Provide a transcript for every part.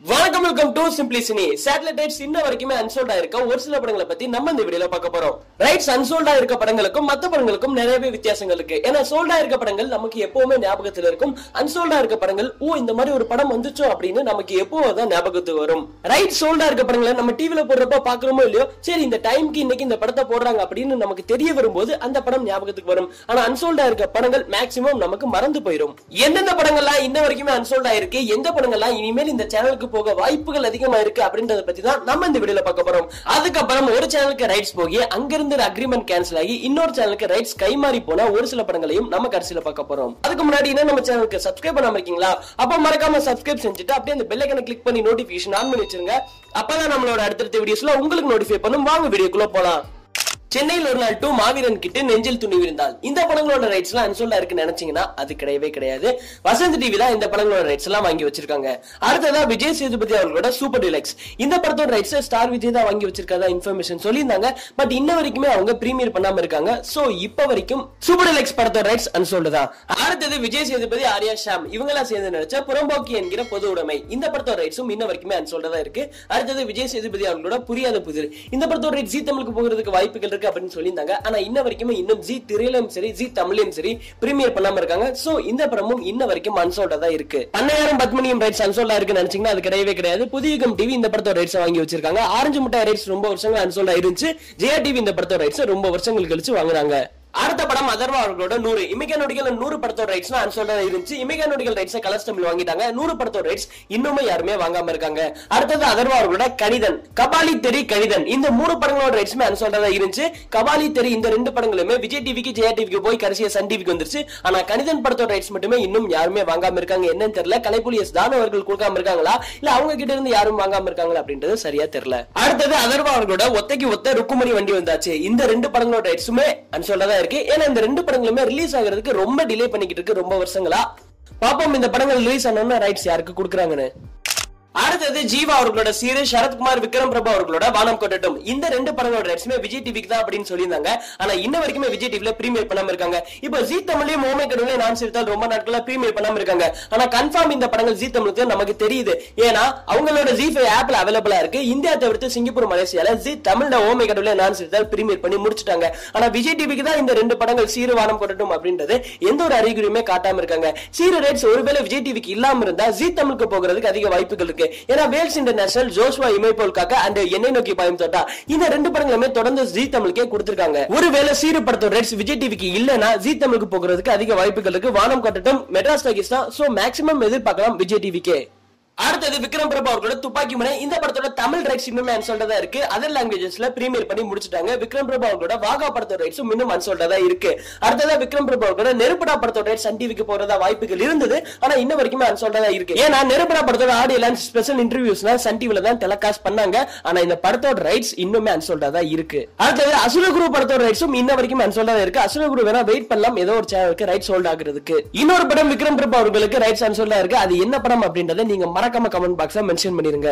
வணக்கம் welcome to simply cine satellite rights இன்ன வரைக்குமே அன்சோல்டா இருக்க ஒரு சில படங்களை பத்தி நம்ம இந்த வீடியோல பார்க்க போறோம் ரைட்ஸ் அன்சோல்டா இருக்க படங்களுக்கும் மத்த படங்களுக்கும் நிறையவே வித்தியாசங்கள் இருக்கு ஏன்னா சோல்டா இருக்க படங்கள் நமக்கு எப்பவுமே ஞாபகத்துல இருக்கும் அன்சோல்டா இருக்க படங்கள் ஓ இந்த மாதிரி ஒரு படம் வந்துச்சோ அப்படின்னு நமக்கு எப்பவும் தான் ஞாபகத்துக்கு வரும் ரைட் சோல்டா இருக்க படங்களை நம்ம டிவில போடுறப்ப பாக்குறோமோ இல்லையோ சரி இந்த டைம்க்கு இன்னைக்கு இந்த படத்தை போடுறாங்க அப்படின்னு நமக்கு தெரிய வரும்போது அந்த படம் ஞாபகத்துக்கு வரும் ஆனா அன்சோல்டா இருக்க படங்கள் மேக்சிமம் நமக்கு மறந்து போயிடும் எந்தெந்த படங்கள்லாம் இன்ன வரைக்குமே அன்சோல்டா இருக்கு எந்த படங்கள்லாம் இனிமேல் இந்த சேனலுக்கு போக வாய்ப்புகள் அதிகமா இருக்கு அப்படின்றத பத்தி தான் நம்ம இந்த வீடியோல பார்க்க போறோம் அதுக்கப்புறம் ஒரு சேனலுக்கு ரைட்ஸ் போகி அங்கிருந்து அக்ரிமெண்ட் கேன்சல் ஆகி இன்னொரு சேனலுக்கு ரைட்ஸ் கைமாறி போன ஒரு சில படங்களையும் நம்ம கடைசியில பார்க்க போறோம் அதுக்கு முன்னாடி என்ன நம்ம சேனலுக்கு சப்ஸ்கிரைப் பண்ணாம இருக்கீங்களா அப்ப மறக்காம சப்ஸ்கிரைப் செஞ்சுட்டு அப்படியே அந்த பெல் ஐக்கனை கிளிக் பண்ணி நோட்டிபிகேஷன் ஆன் பண்ணி வச்சிருங்க அப்பதான் நம்மளோட அடுத்தடுத்த வீடியோஸ்ல உங்களுக்கு நோட்டிஃபை பண்ணும் வாங்க வீடியோக்குள்ள போலாம் சென்னையில் ஒரு நாள் டூ மாவீரன் கிட்ட நெஞ்சில் துணி விழுந்தால் இந்த படங்களோட ரைட்ஸ் எல்லாம் அன்சோல்டா இருக்குன்னு நினைச்சீங்கன்னா அது கிடையவே கிடையாது வசந்த் டிவி தான் இந்த படங்களோட ரைட்ஸ் எல்லாம் வாங்கி வச்சிருக்காங்க அடுத்ததா விஜய் சேதுபதி அவர்களோட சூப்பர் டிலக்ஸ் இந்த படத்தோட ரைட்ஸ் ஸ்டார் விஜய் தான் வாங்கி வச்சிருக்கதா இன்ஃபர்மேஷன் சொல்லியிருந்தாங்க பட் இன்ன வரைக்குமே அவங்க பிரீமியர் பண்ணாம இருக்காங்க சோ இப்ப வரைக்கும் சூப்பர் டிலக்ஸ் படத்தோட ரைட்ஸ் அன்சோல்டு தான் அடுத்தது விஜய் சேதுபதி ஆர்யா ஷாம் இவங்கெல்லாம் சேர்ந்து நடிச்ச புறம்போக்கி என்கிற பொது உடைமை இந்த படத்தோட ரைட்ஸும் இன்ன வரைக்குமே அன்சோல்டா தான் இருக்கு அடுத்தது விஜய் சேதுபதி அவர்களோட புரியாத புதிர் இந்த படத்தோட ரைட் ஜி தமிழுக்கு போகிறதுக்கு வாய்ப்புகள் இருக்கு அப்படின்னு சொல்லியிருந்தாங்க ஆனா இன்ன வரைக்குமே இன்னும் ஜி திரையிலும் சரி ஜி தமிழையும் சரி பிரீமியர் பண்ணாம இருக்காங்க சோ இந்த படமும் இன்ன வரைக்கும் அன்சோல்டா தான் இருக்கு பன்னெண்டாயிரம் பத்மனியம் ரைட்ஸ் அன்சோல்டா இருக்குன்னு நினைச்சீங்கன்னா அது கிடையவே கிடையாது புதியகம் டிவி இந்த படத்தோட ரைட்ஸ் வாங்கி வச்சிருக்காங்க ஆரஞ்சு முட்டை ரைட்ஸ் ரொம்ப வருஷங்கள் அன்சோல்டா இருந்துச்சு ஜெயா டிவி இந்த படத்தோட ரைட்ஸ் ரொம்ப வருஷங்கள் கழிச்சு வாங்குறாங்க அடுத்த படம் அதர்வா அவர்களோட நூறு இமிகா நொடிகள் நூறு படத்தோட ரைட்ஸ் அன்சோல்டா இருந்துச்சு இமிகா நொடிகள் ரைட்ஸ் கலர்ஸ் தமிழ் வாங்கிட்டாங்க நூறு படத்தோட ரைட்ஸ் இன்னுமே யாருமே வாங்காம இருக்காங்க அடுத்தது அதர்வா அவர்களோட கணிதன் கபாலி தெரி கணிதன் இந்த மூணு படங்களோட ரைட்ஸ்மே அன்சோல்டா தான் இருந்துச்சு கபாலி தெரி இந்த ரெண்டு படங்களுமே விஜய் டிவிக்கு ஜெயா டிவிக்கு போய் கடைசியா சன் டிவிக்கு வந்துருச்சு ஆனா கணிதன் படத்தோட ரைட்ஸ் மட்டுமே இன்னும் யாருமே வாங்காம இருக்காங்க என்னன்னு தெரியல கலைப்புலி எஸ் தானு அவர்கள் கொடுக்காம இருக்காங்களா இல்ல அவங்க கிட்ட இருந்து யாரும் வாங்காம இருக்காங்களா அப்படின்றது சரியா தெரியல அடுத்தது அதர்வா அவர்களோட ஒத்தைக்கு ஒத்த ருக்குமணி வண்டி வந்தாச்சு இந்த ரெண்டு படங்களோட ரைட்ஸுமே அன்சோல்டா தான் இருக்கு ஏன்னா இந்த ரெண்டு படங்களுமே ரிலீஸ் ஆகிறதுக்கு ரொம்ப டிலே பண்ணிக்கிட்டு இருக்கு ரொம்ப வருஷங்களா பாப்போம் இந்த படங்கள் ரிலீஸ் ஆனோம்னா ரைட்ஸ் யாருக்கு கொடுக்குறாங்கன்னு அடுத்தது ஜீவா அவர்களோட சீரியஸ் சரத்குமார் விக்ரம் பிரபு அவர்களோட வானம் கொட்டட்டும் இந்த ரெண்டு படங்களோட ரைட்ஸுமே விஜய் டிவிக்கு தான் அப்படின்னு சொல்லியிருந்தாங்க ஆனா இன்ன வரைக்குமே விஜய் டிவில பிரீமியர் பண்ணாம இருக்காங்க இப்போ ஜி தமிழையும் ஓமை கடவுளே நான் சிரித்தால் ரொம்ப நாட்களா பிரீமியர் பண்ணாம இருக்காங்க ஆனா கன்ஃபார்ம் இந்த படங்கள் ஜி தமிழுக்கு நமக்கு தெரியுது ஏன்னா அவங்களோட ஜி ஃபைவ் ஆப்ல அவைலபிளா இருக்கு இந்தியா தவிர்த்து சிங்கப்பூர் மலேசியால ஜி தமிழ்ல ஓமை கடவுளே நான் சிரித்தால் பிரீமியர் பண்ணி முடிச்சிட்டாங்க ஆனா விஜய் டிவிக்கு தான் இந்த ரெண்டு படங்கள் சீரு வானம் கொட்டட்டும் அப்படின்றது எந்த ஒரு அறிகுறியுமே காட்டாம இருக்காங்க சீரு ரைட்ஸ் ஒருவேளை விஜய் டிவிக்கு இல்லாம இருந்தா ஜி தமிழுக்கு போகிறதுக்கு அதிக வாய்ப்புகள் இருக்கு ஏன்னா வேல்ஸ் இன்டர்நேஷனல் ஜோஸ்வா இமைப்போல் காக்க அண்ட் என்னை நோக்கி பாயும் தோட்டா இந்த ரெண்டு படங்களுமே தொடர்ந்து ஜி தமிழுக்கே கொடுத்திருக்காங்க ஒருவேளை சீரு படத்தோட ரைட்ஸ் விஜய் டிவிக்கு இல்லனா ஜி தமிழுக்கு போகிறதுக்கு அதிக வாய்ப்புகள் இருக்கு வானம் கட்டட்டும் மெட்ராஸ் டாகிஸ் தான் சோ மேக்ஸிமம் எதிர்பார்க்கலாம் விஜய் டிவிக்கே அடுத்தது விக்ரம் பிரபு அவர்களோட துப்பாக்கி முனை இந்த படத்தோட தமிழ் ரைட்ஸ் இன்னுமே அன்சோல்டா இருக்கு அதர் லாங்குவேஜஸ்ல பிரீமியர் பண்ணி முடிச்சிட்டாங்க விக்ரம் பிரபு அவர்களோட வாகா படத்தோட ரைட்ஸும் இன்னும் அன்சோல்டா இருக்கு அடுத்ததா விக்ரம் பிரபு அவர்களோட நெருப்படா படத்தோட ரைட்ஸ் சன் டிவிக்கு போறதா வாய்ப்புகள் இருந்தது ஆனா இன்ன வரைக்குமே அன்சோல்டா இருக்கு ஏன்னா நெருப்படா படத்தோட ஆடியோ லான்ச் ஸ்பெஷல் இன்டர்வியூஸ்லாம் சன் டிவில தான் டெலகாஸ்ட் பண்ணாங்க ஆனா இந்த படத்தோட ரைட்ஸ் இன்னுமே அன்சோல்டா தான் இருக்கு அடுத்தது அசுரகுரு படத்தோட ரைட்ஸும் இன்ன வரைக்கும் அன்சோல்டா இருக்கு அசுரகுரு வேணா வெயிட் பண்ணலாம் ஏதோ ஒரு சேனலுக்கு ரைட் சோல்ட் ஆகுறதுக்கு இன்னொரு படம் விக்ரம் பிரபு அவர்களுக்கு ரைட்ஸ் அன்சோல்டா இருக்கு அது என்ன படம் அப்படின்றத நீங்க மறக்காம கமெண்ட் பாக்ஸ்ல மென்ஷன் பண்ணிருங்க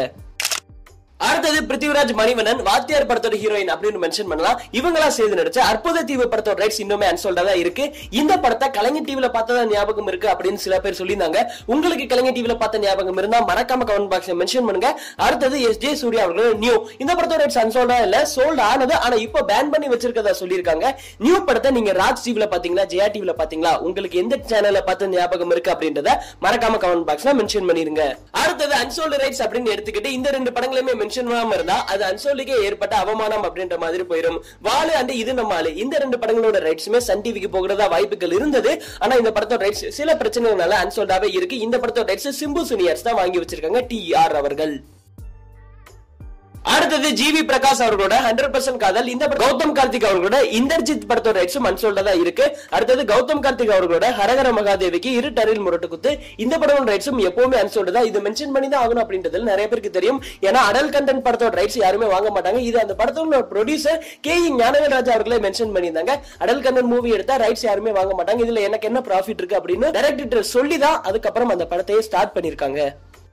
அடுத்தது பிருத்திவிராஜ் மணிவண்ணன் வாத்தியார் படத்தோட ஹீரோயின் அப்படின்னு மென்ஷன் பண்ணலாம் இவங்களா சேர்ந்து நடிச்ச அற்புத தீவு படத்தோட ரைட்ஸ் இன்னுமே அன்சோல்டா தான் இருக்கு இந்த படத்தை கலைஞர் டிவில பார்த்ததா ஞாபகம் இருக்கு அப்படின்னு சில பேர் சொல்லியிருந்தாங்க உங்களுக்கு கலைஞர் டிவில பார்த்த ஞாபகம் இருந்தா மறக்காம கமெண்ட் பாக்ஸ்ல மென்ஷன் பண்ணுங்க அடுத்தது எஸ் ஜே சூர்யா அவர்கள் நியூ இந்த படத்தோட ரைட்ஸ் அன்சோல்டா இல்ல சோல்ட் ஆனது ஆனா இப்போ பேன் பண்ணி வச்சிருக்கதா சொல்லியிருக்காங்க நியூ படத்தை நீங்க ராஜ் டிவில பாத்தீங்களா ஜெயா டிவில பாத்தீங்களா உங்களுக்கு எந்த சேனல்ல பார்த்த ஞாபகம் இருக்கு அப்படின்றத மறக்காம கமெண்ட் பாக்ஸ்ல மென்ஷன் பண்ணிருங்க அடுத்தது அன்சோல்டு ரைட்ஸ் அப்படின்னு எடுத்துக்கிட்டு இந்த ரெண்டு படங்களுமே மென்ஷன் பண்ணாம இருந்தா அது அன்சோல்டுக்கே ஏற்பட்ட அவமானம் அப்படின்ற மாதிரி போயிடும் வாழு அண்ட் இது நம்ம ஆளு இந்த ரெண்டு படங்களோட ரைட்ஸுமே சன் டிவிக்கு போகிறதா வாய்ப்புகள் இருந்தது ஆனா இந்த படத்தோட ரைட்ஸ் சில பிரச்சனைகளால அன்சோல்டாவே இருக்கு இந்த படத்தோட ரைட்ஸ் சிம்பு சூனியர்ஸ் தான் வாங்கி வச்சிருக்காங்க டி ஆர் அவர்கள் அடுத்தது ஜிவி பிரகாஷ் அவர்களோட ஹண்ட்ரட் பர்சன்ட் காதல் இந்த படம் கௌதம் கார்த்திக் அவர்களோட இந்தர்ஜித் படத்தோட ரைட்ஸும் அன்சோல்டா தான் இருக்கு அடுத்தது கௌதம் கார்த்திக் அவர்களோட ஹரஹர மகாதேவிக்கு இரு டரில் முரட்டு குத்து இந்த படம் ரைட்ஸும் எப்பவுமே அன்சோல்டு தான் இது மென்ஷன் பண்ணி தான் ஆகணும் அப்படின்றதுல நிறைய பேருக்கு தெரியும் ஏன்னா அடல் கண்டென்ட் படத்தோட ரைட்ஸ் யாருமே வாங்க மாட்டாங்க இது அந்த படத்தோட producer K E Gnanavel Raja அவர்களே மென்ஷன் பண்ணியிருந்தாங்க அடல் கண்டென்ட் மூவி எடுத்தா ரைட்ஸ் யாருமே வாங்க மாட்டாங்க இதுல எனக்கு என்ன ப்ராஃபிட் இருக்கு அப்படின்னு டைரக்டர் சொல்லி தான் அதுக்கப்புறம் அந்த படத்தையே ஸ்டார்ட் பண்ணிருக்காங்க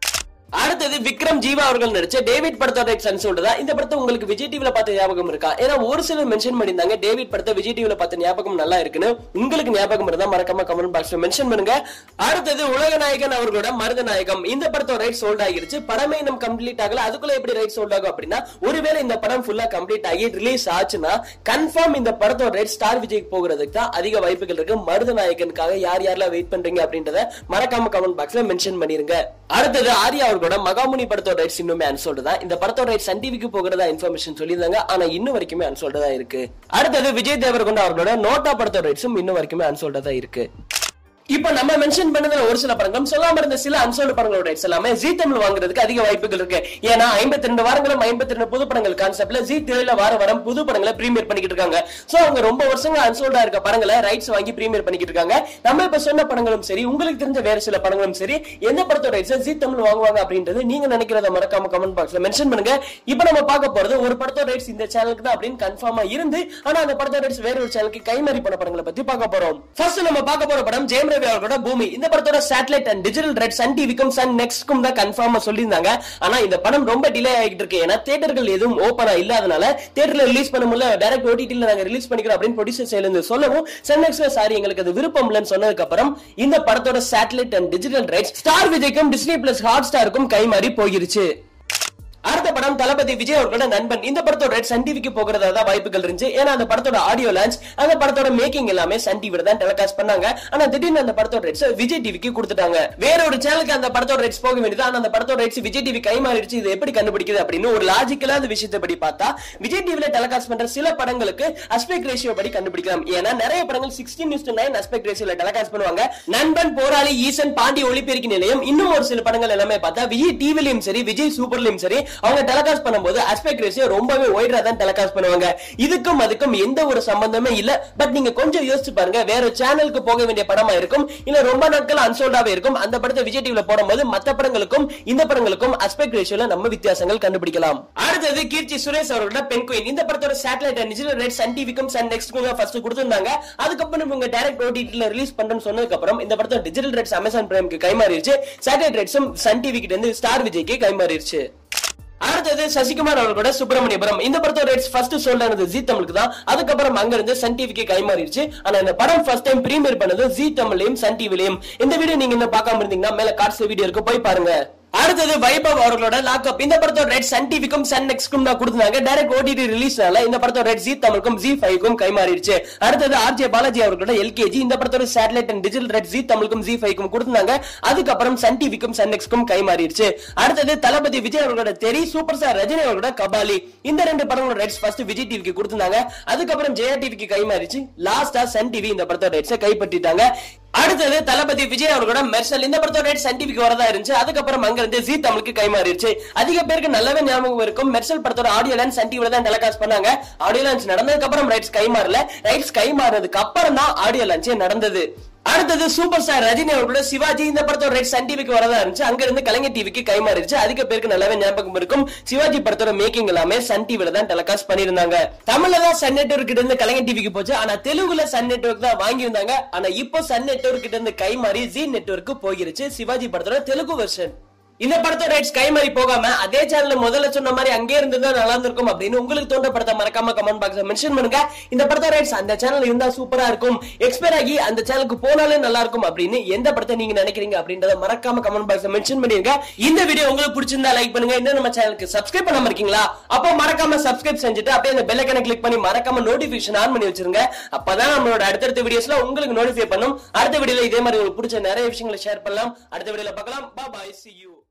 அடுத்தது விக்ரம் ஜீவா அவர்கள் நடிச்ச டேவிட் படத்தோட ரைட்ஸ் அன்சோல்டு தான் இந்த படத்தை உங்களுக்கு விஜய் டிவில பார்த்த ஞாபகம் இருக்கா ஏன்னா ஒரு சிலர் மென்ஷன் பண்ணியிருந்தாங்க டேவிட் படத்தை விஜய் டிவில பார்த்த ஞாபகம் நல்லா இருக்குன்னு உங்களுக்கு ஞாபகம் இருந்தா மறக்காம கமெண்ட் பாக்ஸ்ல மென்ஷன் பண்ணுங்க அடுத்தது உலக நாயகன் அவர்களோட மருத நாயகம் இந்த படத்தோட ரைட் சோல்ட் ஆகிருச்சு படமே இன்னும் கம்ப்ளீட் ஆகல அதுக்குள்ள எப்படி ரைட் சோல்ட் ஆகும் அப்படின்னா ஒருவேளை இந்த படம் ஃபுல்லா கம்ப்ளீட் ஆகி ரிலீஸ் ஆச்சுன்னா கன்ஃபார்ம் இந்த படத்தோட ரைட் ஸ்டார் விஜய்க்கு போகிறதுக்கு தான் அதிக வாய்ப்புகள் இருக்கு மருத நாயகனுக்காக யார் யாரெல்லாம் வெயிட் பண்றீங்க அப்படின்றத மறக்காம கமெண்ட் பாக்ஸ்ல மென்ஷன் பண்ணிருங்க அடுத்தது ஆர்யா அவர்களோட மகாமுனி படத்தோட ரைட்ஸ் இன்னுமே அன்சோல்டு தான் இந்த படத்தோட ரைட் சன் டிவிக்கு போகிறதா இன்ஃபர்மேஷன் சொல்லியிருந்தாங்க ஆனா இன்னும் வரைக்குமே அன்சோல்டு தான் இருக்கு அடுத்தது விஜய் தேவர்கொண்ட அவர்களோட நோட்டா படத்தோட ரைட்ஸும் இன்னும் வரைக்குமே அன்சோல்டு தான் இருக்கு இப்ப நம்ம மென்ஷன் பண்ணதுல ஒரு சில படங்களும் சொல்லாம இருந்த சில அன்சோல்டு படங்களோட ரைட்ஸ் எல்லாமே ஜி தமிழ் வாங்குறதுக்கு அதிக வாய்ப்புகள் இருக்கு ஏன்னா ஐம்பத்தி ரெண்டு வாரங்களும் ஐம்பத்தி ரெண்டு புது படங்கள் கான்செப்ட்ல ஜி திரையில வார வாரம் புது படங்களை பிரீமியர் பண்ணிக்கிட்டு இருக்காங்க சோ அவங்க ரொம்ப வருஷங்க அன்சோல்டா இருக்க படங்களை ரைட்ஸ் வாங்கி பிரீமியர் பண்ணிக்கிட்டு இருக்காங்க நம்ம இப்ப சொன்ன படங்களும் சரி உங்களுக்கு தெரிஞ்ச வேற சில படங்களும் சரி எந்த படத்தோட ரைட்ஸ் ஜி தமிழ் வாங்குவாங்க அப்படின்றது நீங்க நினைக்கிறத மறக்காம கமெண்ட் பாக்ஸ்ல மென்ஷன் பண்ணுங்க இப்ப நம்ம பார்க்க போறது ஒரு படத்தோட ரைட்ஸ் இந்த சேனலுக்கு தான் அப்படின்னு கன்ஃபார்மா இருந்து ஆனா அந்த படத்தோட ரைட்ஸ் வேற ஒரு சேனலுக்கு கைமாறி பண்ண படங்களை பத்தி பார்க்க போறோம் ஃபர்ஸ்ட் நம்ம பார்க்க போற படம் ஜெயம் ரவி அவர்களோட பூமி இந்த படத்தோட satellite and digital right Sun டிவிக்கும் சன் நெக்ஸ்ட்க்கும் தான் கன்ஃபார்மா சொல்லியிருந்தாங்க ஆனா இந்த படம் ரொம்ப டிலே ஆகிட்டு இருக்கு ஏன்னா தியேட்டர்கள் எதுவும் ஓபனா இல்லாதனால தியேட்டர்ல ரிலீஸ் பண்ண முடியல டைரக்ட் ஓடிடில நாங்க ரிலீஸ் பண்ணிக்கிறோம் அப்படின்னு ப்ரொடியூசர் சைடுல இருந்து சொல்லவும் சன் நெக்ஸ்ட்ல சாரி எங்களுக்கு அது விருப்பம் இல்லைன்னு சொன்னதுக்கு அப்புறம் இந்த படத்தோட satellite and digital rights Star விஜய்க்கும் டிஸ்னி பிளஸ் ஹாட் ஸ்டாருக்கும் கைமாறி போயிருச்சு அடுத்த படம் தளபதி விஜய் அவர்களோட நண்பன் இந்த படத்தோட ரைட் சன் டிவிக்கு போகிறதா தான் வாய்ப்புகள் இருந்துச்சு ஏன்னா அந்த படத்தோட ஆடியோ லான்ச் அந்த படத்தோட மேக்கிங் எல்லாமே சன் டிவில தான் டெலிகாஸ்ட் பண்ணாங்க ஆனா திடீர்னு அந்த படத்தோட ரைட்ஸ் விஜய் டிவிக்கு கொடுத்துட்டாங்க வேற ஒரு சேனலுக்கு அந்த படத்தோட ரைட்ஸ் போக வேண்டியது ஆனா அந்த படத்தோட ரைட்ஸ் விஜய் டிவி கை மாறிடுச்சு இது எப்படி கண்டுபிடிக்குது அப்படின்னு ஒரு லாஜிக்கலா அந்த விஷயத்தை படி பார்த்தா விஜய் டிவில டெலிகாஸ்ட் பண்ற சில படங்களுக்கு அஸ்பெக்ட் ரேஷியோ படி கண்டுபிடிக்கலாம் ஏன்னா நிறைய படங்கள் சிக்ஸ்டீன் நியூஸ் நைன் அஸ்பெக்ட் ரேஷியோல டெலிகாஸ்ட் பண்ணுவாங்க நண்பன் போராளி ஈசன் பாண்டி ஒளிபெருக்கி நிலையம் இன்னும் ஒரு சில படங்கள் எல்லாமே பார்த்தா விஜய் டிவிலையும் சரி விஜய் சூப்பர்லயும் சரி அவங்க டெலிகாஸ்ட் பண்ணும்போது அஸ்பெக்ட் ரேஷியோ ரொம்பவே ஒய்டரா தான் டெலிகாஸ்ட் பண்ணுவாங்க இதுக்கும் அதுக்கும் எந்த ஒரு சம்பந்தமே இல்ல பட் நீங்க கொஞ்சம் யோசிச்சு பாருங்க வேற சேனலுக்கு போக வேண்டிய படமா இருக்கும் இல்ல ரொம்ப நாட்கள் அன்சோல்டாவே இருக்கும் அந்த படத்தை விஜய் டிவில போடும்போது மத்த படங்களுக்கும் இந்த படங்களுக்கும் அஸ்பெக்ட் ரேஷியோல நம்ம வித்தியாசங்கள் கண்டுபிடிக்கலாம் அடுத்தது கீர்த்தி சுரேஷ் அவர்களோட பெண் குயின் இந்த படத்தோட satellite and digital right Sun டிவிக்கும் சன் நெக்ஸ்ட்க்கும் ஃபர்ஸ்ட் கொடுத்திருந்தாங்க அதுக்கப்புறம் இவங்க டைரக்ட் ஓடிடில ரிலீஸ் பண்றேன்னு சொன்னதுக்கு அப்புறம் இந்த படத்தோட டிஜிட்டல் ரைட்ஸ் அமேசான் பிரைம்க்கு கைமாறிடுச்சு சேட்டலைட் ரைட்ஸும் சன் டிவி கிட்ட இருந்து ஸ்டார் விஜய்க்கு கைமாறிடுச்சு அடுத்தது சசிகுமார் அவர்களோட சுப்பிரமணியபுரம் இந்த படத்தோட ரைட்ஸ் ஃபர்ஸ்ட் சோல்ட் ஆனது ஜி தமிழுக்கு தான் அதுக்கப்புறம் அங்க இருந்து சன் டிவிக்கு கைமாறிடுச்சு ஆனா இந்த படம் ஃபர்ஸ்ட் டைம் பிரீமியர் பண்ணது ஜி தமிழ்லயும் சன் டிவிலையும் இந்த வீடியோ நீங்க இன்னும் பார்க்காம இருந்தீங்கன்னா மேல கார்ட்ஸ் வீடியோ இருக்கு போய் பாருங்க அடுத்தது வைபவ் அவர்களோட லாக்அப் இந்த படத்தோட ரைட் சன் டிவிக்கும் சன் நெக்ஸ்ட்க்கும் தான் கொடுத்தாங்க டைரக்ட் ஓடிடி ரிலீஸ்னால இந்த படத்தோட ரைட் ஜி தமிழுக்கும் ஜி ஃபைவ்க்கும் கைமாறிடுச்சு அடுத்தது ஆர்ஜே பாலாஜி அவர்களோட எல்கேஜி இந்த படத்தோட satellite and digital right Zee தமிழுக்கும் ஜி ஃபைவ்க்கும் கொடுத்தாங்க அதுக்கப்புறம் சன் டிவிக்கும் சன் நெக்ஸ்ட்க்கும் கைமாறிடுச்சு அடுத்தது தளபதி விஜய் அவர்களோட தெரி சூப்பர் ஸ்டார் ரஜினி அவர்களோட கபாலி இந்த ரெண்டு படங்களோட ரைட்ஸ் ஃபர்ஸ்ட் விஜய் டிவிக்கு கொடுத்தாங்க அதுக்கப்புறம் ஜெயா டிவிக்கு கைமாறிச்சு லாஸ்டா சன் டிவி இந்த படத்தோட ரைட்ஸை கைப்பற்றிட்டாங்க அடுத்தது தளபதி விஜய் அவர்களோட மெர்சல் இந்த படத்தோட ரைட் சன் டிவிக்கு வரதா இருந்துச்சு அதுக்கப்புறம் அங்க இருந்து ஜி தமிழுக்கு கைமாறிடுச்சு அதிக பேருக்கு நல்லாவே ஞாபகம் இருக்கும் மெர்சல் படத்தோட ஆடியோ லான்ச் சன் டிவில தான் டெலிகாஸ்ட் பண்ணாங்க ஆடியோ லான்ச் நடந்ததுக்கு அப்புறம் ரைட்ஸ் கைமாறல ரைட்ஸ் கைமாறினதுக்கு அப்புறம் தான் ஆடியோ லான்ச்சே நடந்தது அடுத்தது சூப்பர் ஸ்டார் ரஜினி அவர்களோட சிவாஜி இந்த படத்தோட ரைட் சன் டிவிக்கு வரதா இருந்துச்சு அங்க இருந்து கலைஞர் டிவிக்கு கைமாறிடுச்சு அதிக பேருக்கு நல்லாவே ஞாபகம் இருக்கும் சிவாஜி படத்தோட மேக்கிங் எல்லாமே சன் டிவில தான் டெலிகாஸ்ட் பண்ணிருந்தாங்க தமிழ்ல தான் சன் நெட்வொர்க் கிட்ட இருந்து கலைஞர் டிவிக்கு போச்சு ஆனா தெலுங்குல சன் நெட்வொர்க் தான் வாங்கியிருந்தாங்க ஆனா இப்போ சன் நெட்வொர்க் கிட்ட இருந்து கைமாறி ஜி நெட்வொர்க் போயிருச்சு சிவாஜி படத்தோட தெலுங்கு வெர்ஷன் இந்த படத்தோட ரைட்ஸ் கைமாறி போகாம அதே சேனல்ல முதல்ல சொன்ன மாதிரி அங்கே இருந்திருந்தா நல்லா இருந்திருக்கும் அப்படின்னு உங்களுக்கு தோன்ற படத்தை மறக்காம கமெண்ட் பாக்ஸ்ல மென்ஷன் பண்ணுங்க இந்த படத்தோட ரைட்ஸ் அந்த சேனல் இருந்தா சூப்பரா இருக்கும் எக்ஸ்பயர் ஆகி அந்த சேனலுக்கு போனாலே நல்லா இருக்கும் அப்படின்னு எந்த படத்தை நீங்க நினைக்கிறீங்க அப்படின்றத மறக்காம கமெண்ட் பாக்ஸ்ல மென்ஷன் பண்ணிருங்க இந்த வீடியோ உங்களுக்கு பிடிச்சிருந்தா லைக் பண்ணுங்க இன்னும் நம்ம சேனலுக்கு சப்ஸ்கிரைப் பண்ணாம இருக்கீங்களா அப்போ மறக்காம சப்ஸ்கிரைப் செஞ்சுட்டு அப்படியே அந்த பெல் ஐக்கனை கிளிக் பண்ணி மறக்காம நோட்டிபிகேஷன் ஆன் பண்ணி வச்சிருங்க அப்பதான் நம்மளோட அடுத்தடுத்த வீடியோஸ்ல உங்களுக்கு நோட்டிஃபை பண்ணும் அடுத்த வீடியோல இதே மாதிரி உங்களுக்கு பிடிச்ச நிறைய விஷயங்களை ஷேர் பண்ணலாம் அடுத்த வீடியோல பார்க்கலாம் பா பாய் சி யூ